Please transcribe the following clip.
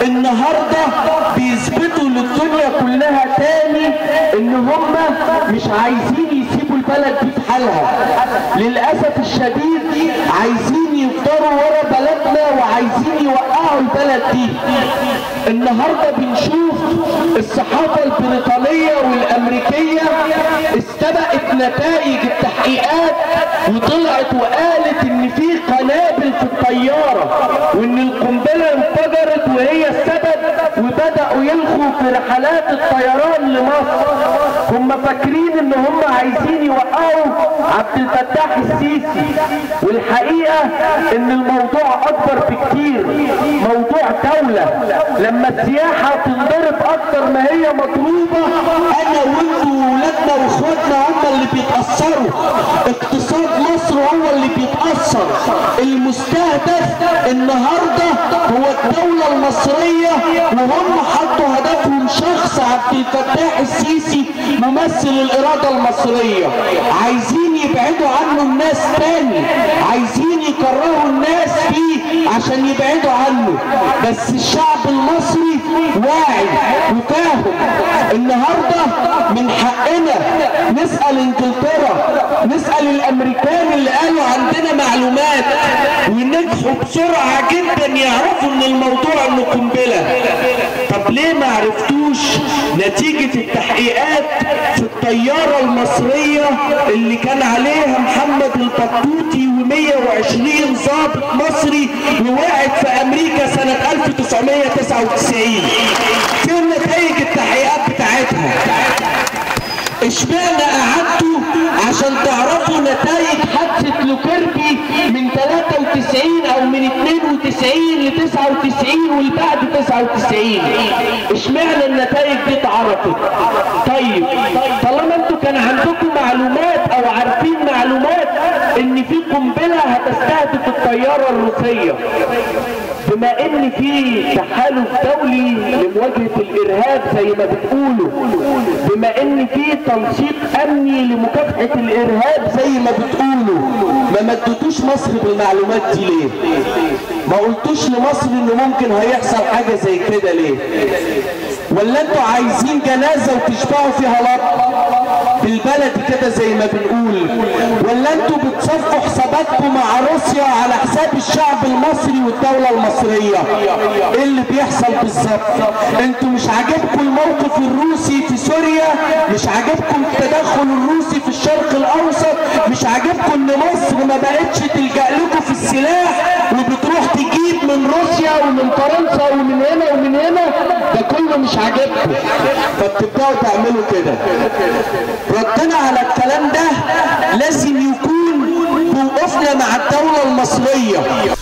النهاردة بيثبتوا للدنيا كلها تاني ان هم مش عايزين يسيبوا البلد دي في حالها للأسف الشديد عايزين يفضلوا ورا بلدنا وعايزين يوقعوا البلد دي النهاردة بنشوف الصحافة البريطانية والأمريكية استبقت نتائج التحقيقات وطلعت وقالت ان في قنابل في الطيارة وان القنبلة انفجرت وهي السبب وبدأوا يلغوا في رحلات الطيران لمصر هم فاكرين ان هم عايزين يوقعوا عبد الفتاح السيسي والحقيقة ان الموضوع اكبر بكتير موضوع دولة لما السياحة تنضرب اكتر ما هي مطلوبة انا وانتوا وولادنا واخواتنا هم اللي بيتأثروا اقتصاد مصر هو اللي بيتأثر المستهدف النهاردة هو الدولة المصرية وهم حطوا هدفهم شخص عبد الفتاح السيسي ممثل الإرادة المصرية عايزين يبعدوا عنه الناس تاني عايزين يكرهوا الناس فيه عشان يبعدوا عنه بس الشعب المصري واعي وفاهم النهارده من حقنا نسأل انجلترا نسأل الامريكان اللي قالوا عندنا معلومات ونجحوا بسرعة جدا يعرفوا ان الموضوع انه قنبلة طب ليه ما عرفتوش نتيجة التحقيقات في الطيارة المصرية اللي كان عليها محمد البطوطي و120 ضابط مصري ووقعت في امريكا سنة 1999 فين نتائج التحقيقات بتاعتها اشمعنى قعدتوا عشان تعرفوا نتائج حادثة لوكيربي من 93 او من 92 ل 99 والبعد 99 اشمعنى النتائج دي اتعرفت طيب طالما انتوا كان عندكم معلومات او عارفين معلومات ان في قنبلة هتستهدف الطيارة الروسية بما ان في تحالف دولي لمواجهة الارهاب زي ما بتقولوا بما ان في تنسيق امني لمكافحة الارهاب زي ما بتقولوا ما مدتوش مصر بالمعلومات دي ليه ما قلتوش لمصر ان ممكن هيحصل حاجة زي كده ليه ولا انتوا عايزين جنازة وتشبعوا فيها لط بالبلد كده زي ما بنقول ولا انتوا بتصفوا حساباتكم مع روسيا على حساب الشعب المصري والدولة المصرية ايه اللي بيحصل بالظبط انتوا مش عاجبكم الموقف الروسي في سوريا مش عاجبكم التدخل الروسي في الشرق الاوسط مش عاجبكم ان مصر ما بقتش تلجأ لكم في السلاح وبتروح تجيب من روسيا ومن فرنسا ومن هنا ومن هنا ده كله مش عاجبكم فبتبدأوا تعملوا كده ردنا على الكلام ده لازم يكون موقفنا مع الدولة المصرية